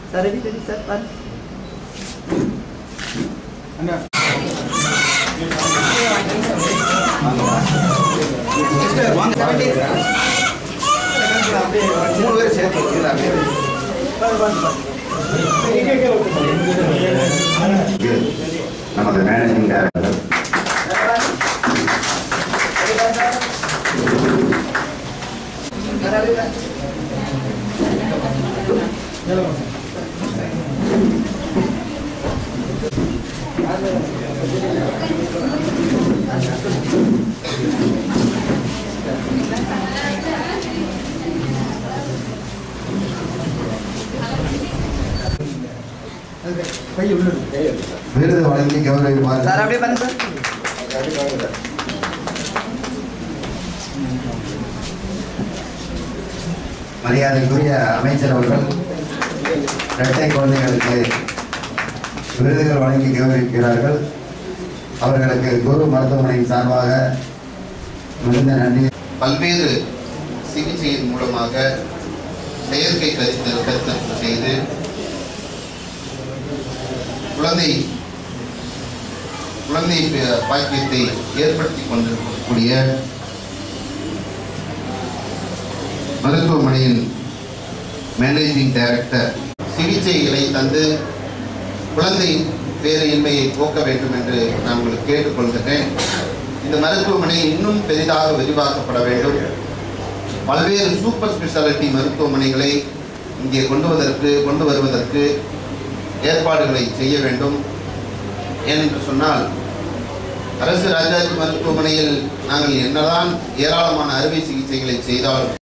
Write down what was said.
sir ready ready sir பாரு மூணு பேர் சேர்த்து வச்சுக்கிறாங்க நமது மேனேஜிங் டைரக்டர் விருது வழங்கி கௌரவிப்பார் சார் அப்படியே பாருங்க சார் மரியாதைக்குரிய அமைச்சர் அவர்கள் இரட்டை குழந்தைகளுக்கு விருதுகள் வழங்கி கௌரவிக்கிறார்கள் அவர்களுக்கு குரு மருத்துவமனையின் சார்பாக மிகுந்த நன்றி பல்வேறு சிகிச்சையின் மூலமாக செயற்கை கருத்தல் கருத்தரிப்பு செய்து குழந்தை குழந்தை ப- பாக்கியத்தை ஏற்படுத்தி கொண்டிருக்கக்கூடிய மருத்துவமனையின் மேனேஜிங் டைரக்டர் சிகிச்சைகளை தந்து குழந்தை பேரின்மையை போக்க வேண்டும் என்று நான் உங்களுக்கு கேட்டுக்கொள்கிறேன் இந்த மருத்துவமனை இன்னும் பெரிதாக விரிவாக்கப்பட வேண்டும் பல்வேறு சூப்பர் ஸ்பெஷாலிட்டி மருத்துவமனைகளை இங்கே கொண்டு வருவதற்கு கொண்டு வருவதற்கு ஏற்பாடுகளை செய்ய வேண்டும் ஏனென்று சொன்னால் அரசு ராஜாஜி மருத்துவமனையில் நாங்கள் என்னதான் ஏராளமான அறுவை சிகிச்சைகளை செய்தாலும்